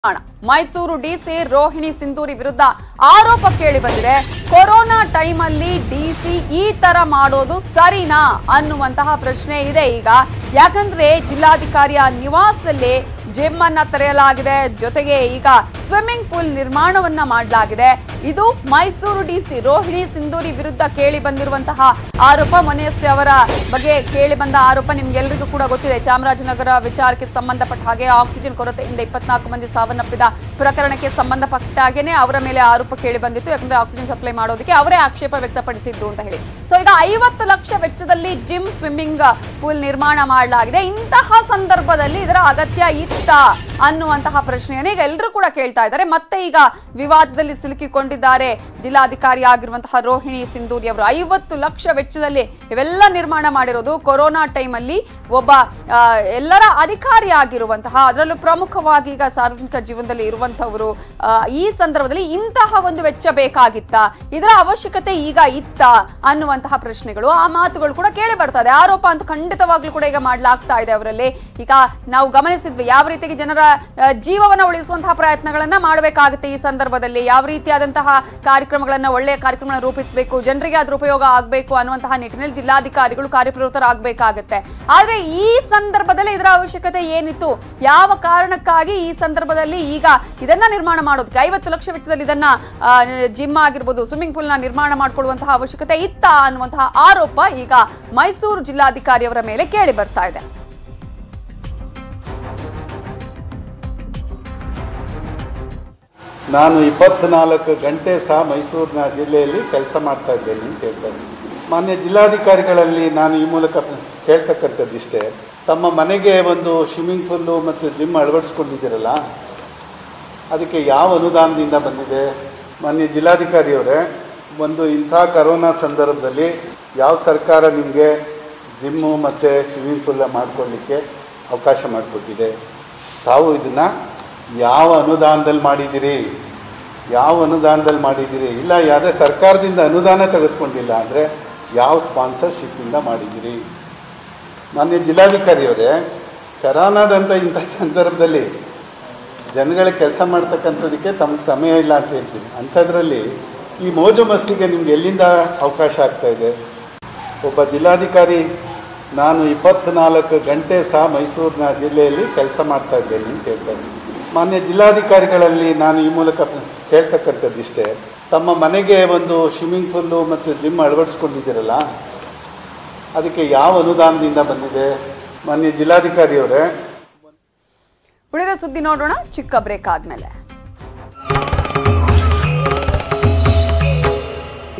ಹಣ. ಮೈಸೂರು ಡಿಸಿ ರೋಹಿಣಿ ಸಿಂಧೂರಿ ವಿರುದ್ಧ ಆರೋಪ ಕೇಳಿ ಬಂದಿದೆ ಕೊರೋನಾ ಟೈಮಲ್ಲಿ ಡಿಸಿ ಈ ತರ ಮಾಡೋದು ಸರಿನಾ ಅನ್ನುವಂತಹ ಪ್ರಶ್ನೆ ಇದೆ ಈಗ ಯಾಕಂದ್ರೆ ಜಿಲ್ಲಾಧಿಕಾರಿಯ ನಿವಾಸದಲ್ಲಿ ಜಿಮ್ ಅನ್ನ ತೆರೆಯಲಾಗಿದೆ ಜೊತೆಗೆ ಈಗ ಸ್ವಿಮ್ಮಿಂಗ್ ಪೂಲ್ ನಿರ್ಮಾಣವನ್ನ ಮಾಡಲಾಗಿದೆ ಇದು ಮೈಸೂರು ಡಿಸಿ ರೋಹಿಣಿ ಸಿಂಧೂರಿ ವಿರುದ್ಧ ಕೇಳಿ ಬಂದಿರುವಂತಹ ಆರೋಪ ಮೊನ್ನೆಯಷ್ಟೇ ಅವರ ಬಗ್ಗೆ ಕೇಳಿ ಬಂದ ಆರೋಪ ನಿಮ್ಗೆಲ್ರಿಗೂ ಕೂಡ ಗೊತ್ತಿದೆ ಚಾಮರಾಜನಗರ ವಿಚಾರಕ್ಕೆ ಸಂಬಂಧಪಟ್ಟ ಹಾಗೆ ಆಕ್ಸಿಜನ್ ಕೊರತೆಯಿಂದ ಇಪ್ಪತ್ನಾಲ್ಕು ಮಂದಿ ಸಾವನ್ನಪ್ಪಿದ ಪ್ರಕರಣಕ್ಕೆ ಸಂಬಂಧಪಟ್ಟ ಹಾಗೇನೆ ಅವರ ಮೇಲೆ ಆರೋಪ ಕೇಳಿ ಬಂದಿತ್ತು ಯಾಕಂದ್ರೆ ಆಕ್ಸಿಜನ್ ಸಪ್ಲೈ ಮಾಡೋದಕ್ಕೆ ಅವರೇ ಆಕ್ಷೇಪ ವ್ಯಕ್ತಪಡಿಸಿದ್ದು ಅಂತ ಹೇಳಿ ಸೊ ಈಗ ಐವತ್ತು ಲಕ್ಷ ವೆಚ್ಚದಲ್ಲಿ ಜಿಮ್ ಸ್ವಿಮ್ಮಿಂಗ್ ಪೂಲ್ ನಿರ್ಮಾಣ ಮಾಡಲಾಗಿದೆ ಇಂತಹ ಸಂದರ್ಭದಲ್ಲಿ ಇದರ ಅಗತ್ಯ ಇತ್ತ ಅನ್ನುವಂತಹ ಪ್ರಶ್ನೆಯನ್ನು ಈಗ ಎಲ್ಲರೂ ಕೂಡ ಕೇಳ್ತಾ ಇದ್ದಾರೆ ಮತ್ತೆ ಈಗ ವಿವಾದದಲ್ಲಿ ಸಿಲುಕಿಕೊಂಡಿದ್ದಾರೆ ಜಿಲ್ಲಾಧಿಕಾರಿ ಆಗಿರುವಂತಹ ರೋಹಿಣಿ ಸಿಂಧೂರಿ ಅವರು ಐವತ್ತು ಲಕ್ಷ ವೆಚ್ಚದಲ್ಲಿ ಇವೆಲ್ಲ ನಿರ್ಮಾಣ ಮಾಡಿರೋದು ಕೊರೋನಾ ಟೈಮಲ್ಲಿ ಒಬ್ಬ ಆ, ಎಲ್ಲರ ಅಧಿಕಾರಿ ಆಗಿರುವಂತಹ ಅದರಲ್ಲೂ ಪ್ರಮುಖವಾಗಿ ಈಗ ಸಾರ್ವಜನಿಕ ಜೀವನದಲ್ಲಿ ಇರುವಂತವರು ಆ, ಈ ಸಂದರ್ಭದಲ್ಲಿ ಇಂತಹ ಒಂದು ವೆಚ್ಚ ಬೇಕಾಗಿತ್ತ ಇದರ ಅವಶ್ಯಕತೆ ಈಗ ಇತ್ತ ಅನ್ನುವಂತಹ ಪ್ರಶ್ನೆಗಳು ಆ ಮಾತುಗಳು ಕೂಡ ಕೇಳಿ ಬರ್ತಾ ಇದೆ ಆರೋಪ ಅಂತ ಖಂಡಿತವಾಗ್ಲೂ ಕೂಡ ಈಗ ಮಾಡ್ಲಾಗ್ತಾ ಇದೆ ಅವರಲ್ಲಿ ಈಗ ನಾವು ಗಮನಿಸಿದ್ವಿ ಯಾವ ರೀತಿಯಾಗಿ ಜನರ ಆ, ಜೀವವನ್ನ ಉಳಿಸುವಂತಹ ಪ್ರಯತ್ನಗಳನ್ನ ಮಾಡಬೇಕಾಗುತ್ತೆ ಈ ಸಂದರ್ಭದಲ್ಲಿ ಯಾವ ರೀತಿಯಾದಂತಹ ಕಾರ್ಯಕ್ರಮಗಳನ್ನ ಒಳ್ಳೆಯ ಕಾರ್ಯಕ್ರಮಗಳನ್ನ ರೂಪಿಸಬೇಕು ಜನರಿಗೆ ಅದ್ರ ಉಪಯೋಗ ಆಗಬೇಕು ಅನ್ನುವಂತಹ ನಿಟ್ಟಿನಲ್ಲಿ ಜಿಲ್ಲಾಧಿಕಾರಿಗಳು ಕಾರ್ಯಪ್ರವೃತ್ತರಾಗಬೇಕಾಗುತ್ತೆ ಆದ್ರೆ ಈ ಸಂದರ್ಭದಲ್ಲಿ ಇದರ ಅವಶ್ಯಕತೆ ಏನಿತ್ತು ಯಾವ ಕಾರಣಕ್ಕಾಗಿ ಈ ಸಂದರ್ಭದಲ್ಲಿ ಈಗ ಇದನ್ನ ನಿರ್ಮಾಣ ಮಾಡೋದಕ್ಕೆ ಐವತ್ತು ಲಕ್ಷ ವೆಚ್ಚದಲ್ಲಿ ಇದನ್ನ ಜಿಮ್ ಆಗಿರ್ಬೋದು ಸ್ವಿಮ್ಮಿಂಗ್ ಪೂಲ್ ನ ನಿರ್ಮಾಣ ಮಾಡಿಕೊಳ್ಳುವಂತಹ ಅವಶ್ಯಕತೆ ಇತ್ತ ಅನ್ನುವಂತಹ ಆರೋಪ ಈಗ ಮೈಸೂರು ಜಿಲ್ಲಾಧಿಕಾರಿಯವರ ಮೇಲೆ ಕೇಳಿ ಬರ್ತಾ ಇದೆ ನಾನು ಇಪ್ಪತ್ನಾಲ್ಕು ಗಂಟೆ ಸಹ ಮೈಸೂರಿನ ಜಿಲ್ಲೆಯಲ್ಲಿ ಕೆಲಸ ಮಾಡ್ತಾ ಇದ್ದೇನೆ ಅಂತ ಹೇಳ್ತಾರೆ ಮಾನ್ಯ ಜಿಲ್ಲಾಧಿಕಾರಿಗಳಲ್ಲಿ ನಾನು ಈ ಮೂಲಕ ಕೇಳ್ತಕ್ಕಂಥದ್ದಿಷ್ಟೇ ತಮ್ಮ ಮನೆಗೆ ಒಂದು ಸ್ವಿಮ್ಮಿಂಗ್ ಪೂಲು ಮತ್ತು ಜಿಮ್ ಅಳವಡಿಸ್ಕೊಂಡಿದ್ದೀರಲ್ಲ ಅದಕ್ಕೆ ಯಾವ ಅನುದಾನದಿಂದ ಬಂದಿದೆ ಮಾನ್ಯ ಜಿಲ್ಲಾಧಿಕಾರಿಯವರೇ ಒಂದು ಇಂಥ ಕರೋನಾ ಸಂದರ್ಭದಲ್ಲಿ ಯಾವ ಸರ್ಕಾರ ನಿಮಗೆ ಜಿಮ್ಮು ಮತ್ತು ಸ್ವಿಮ್ಮಿಂಗ್ ಪೂಲ ಮಾಡಿಕೊಳ್ಳಿಕ್ಕೆ ಅವಕಾಶ ಮಾಡಿಕೊಟ್ಟಿದೆ ತಾವು ಇದನ್ನು ಯಾವ ಅನುದಾನದಲ್ಲಿ ಮಾಡಿದ್ದೀರಿ ಯಾವ ಅನುದಾನದಲ್ಲಿ ಮಾಡಿದ್ದೀರಿ ಇಲ್ಲ ಯಾವುದೇ ಸರ್ಕಾರದಿಂದ ಅನುದಾನ ತೆಗೆದುಕೊಂಡಿಲ್ಲ ಅಂದರೆ ಯಾವ ಸ್ಪಾನ್ಸರ್ಶಿಪ್ಪಿಂದ ಮಾಡಿದ್ದೀರಿ ಮಾನ್ಯ ಜಿಲ್ಲಾಧಿಕಾರಿಯವರೇ ಕರೋನಾದಂಥ ಇಂಥ ಸಂದರ್ಭದಲ್ಲಿ ಜನಗಳಿಗೆ ಕೆಲಸ ಮಾಡ್ತಕ್ಕಂಥದ್ದಕ್ಕೆ ತಮಗೆ ಸಮಯ ಇಲ್ಲ ಅಂತ ಹೇಳ್ತೀನಿ ಅಂಥದ್ರಲ್ಲಿ ಈ ಮೋಜು ಮಸ್ತಿಗೆ ನಿಮ್ಗೆ ಎಲ್ಲಿಂದ ಅವಕಾಶ ಆಗ್ತಾ ಇದೆ ಒಬ್ಬ ಜಿಲ್ಲಾಧಿಕಾರಿ ನಾನು ಇಪ್ಪತ್ನಾಲ್ಕು ಗಂಟೆ ಸಹ ಮೈಸೂರಿನ ಜಿಲ್ಲೆಯಲ್ಲಿ ಕೆಲಸ ಮಾಡ್ತಾ ಇದ್ದೇನೆ ಅಂತ ಹೇಳ್ತಾರೆ ಮಾನ್ಯ ಜಿಲ್ಲಾಧಿಕಾರಿಗಳಲ್ಲಿ ನಾನು ಈ ಮೂಲಕ ಕೇಳ್ತಕ್ಕಂಥದ್ದಿಷ್ಟೇ ತಮ್ಮ ಮನೆಗೆ ಒಂದು ಸ್ವಿಮ್ಮಿಂಗ್ ಪೂಲು ಮತ್ತು ಜಿಮ್ ಅಳವಡಿಸ್ಕೊಂಡಿದ್ದೀರಲ್ಲ ಅದಕ್ಕೆ ಯಾವ ಅನುದಾನದಿಂದ ಬಂದಿದೆ ಮಾನ್ಯ ಜಿಲ್ಲಾಧಿಕಾರಿಯವರೇ ಉಳಿದ ಸುದ್ದಿ ನೋಡೋಣ ಚಿಕ್ಕ ಬ್ರೇಕ್ ಆದ್ಮೇಲೆ